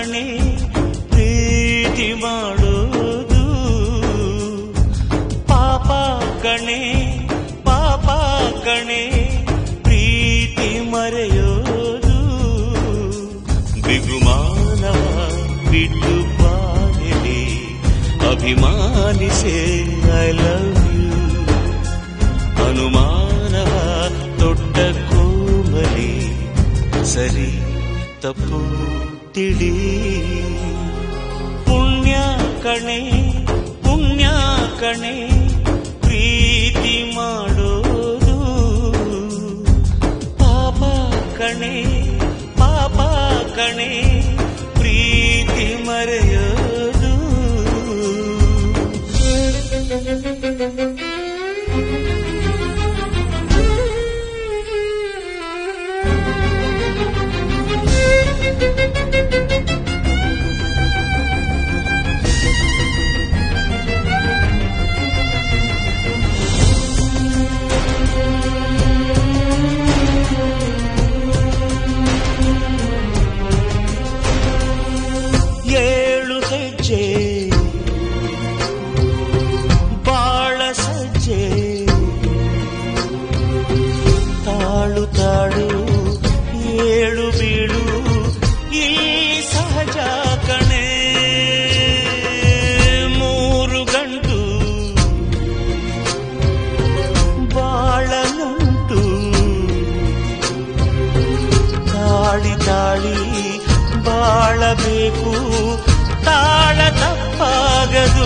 ಕಣೆ ಪ್ರೀತಿ ಮಾಡೋದು ಪಾಪ ಕಣೆ ಪಾಪ ಕಣೆ ಪ್ರೀತಿ ಮರೆಯೋದು ಬಿಗುಮಾನ ಬಿಟ್ಟು ಬಾಗಿಲಿ ಅಭಿಮಾನಿಸೆ ಐ ಲವ್ ಯು ಅನುಮಾನ ದೊಡ್ಡ ಕೋಮಲಿ ಸರಿ ತಪ್ಪು ತಿಳಿ ಪುಣ್ಯ ಕಣೆ ಪುಣ್ಯ ಕಣೆ ಪ್ರೀತಿ ಮಾಡೋದು ಪಾಪ ಕಣೆ ಪಾಪ ಕಣೆ ಪ್ರೀತಿ ಮರೆಯೋದು ಏಳು ಹೆಜ್ಜೆ ಬಾಳ ಸಜ್ಜೆ ತಾಳು ತಾಳು ಏಳು ಬೀಳು ಇಲ್ಲಿ ಸಹಜ ಕಣೆ ಮೂರು ಗಂಟು ಬಾಳ ನಂಟು ತಾಳಿ ತಾಳಿ ಬಾಳಬೇಕು ತಾಳ ತಪ್ಪಾಗದು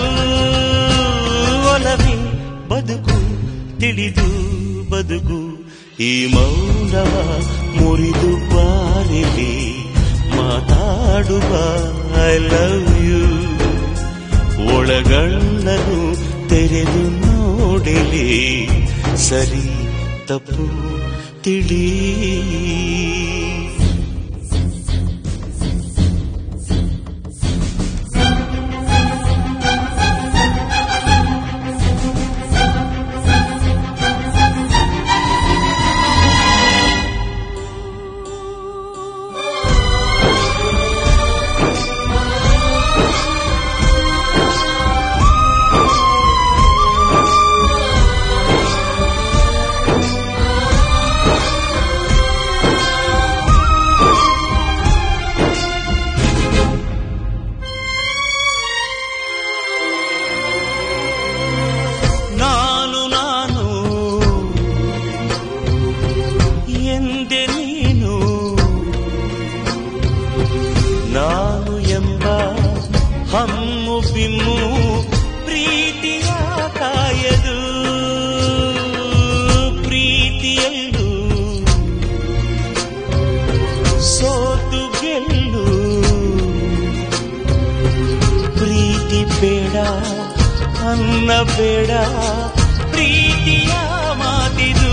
ಒಲವಿ ಬದುಕು ತಿಳಿದು ಬದುಕು ಈ ಮೌನವ ಮುರಿದು ಬಾರಿಲಿ ಮಾತಾಡುವ ಐ ಲವ್ ಯು ಒಳಗಣ್ಣನು ತೆರೆದು ನೋಡಿಲಿ ಸರಿ ತಪ್ಪು ತಿಳಿ ನಾನು ನಾನು ಎಂದೆ ನೀನು ನಾನು ಎಂಬ ಹಮ್ಮು ಬಿಮ್ಮು ಪ್ರೀತಿಯ ಕಾಯದು ಪ್ರೀತಿಯಲ್ಲೂ ಸೋತು ಗೆಲ್ಲು ಪ್ರೀತಿ ಬೇಡ ಅನ್ನ ಬೇಡ ಪ್ರೀತಿಯ ಮಾತಿದು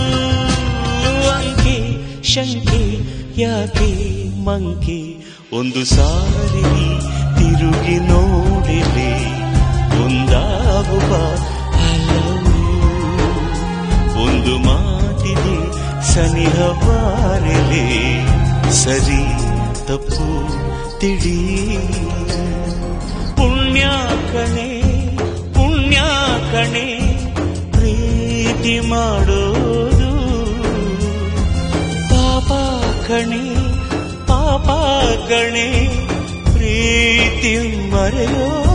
ಅಂಕೆ ಶಂಕೆ ಯಾಕೆ ಮಂಕೆ ಒಂದು ಸಾರಿ ತಿರುಗಿ ನೋಡಿಲಿ ಒಂದಾಗುವ I love you. ಒಂದು ಮಾತಿದೆ ಸನಿಹ ಬಾರಲಿ ಸರಿ ತಪ್ಪು ತಿಳಿ ಪುಣ್ಯ ಕಣೆ ಪುಣ್ಯ ಕಣೆ ಪ್ರೀತಿ ಮಾಡೋದು ಪಾಪ ಕಣೆ ಪಾಪ ಕಣೆ ಪ್ರೀತಿ ಮರೆಯೋ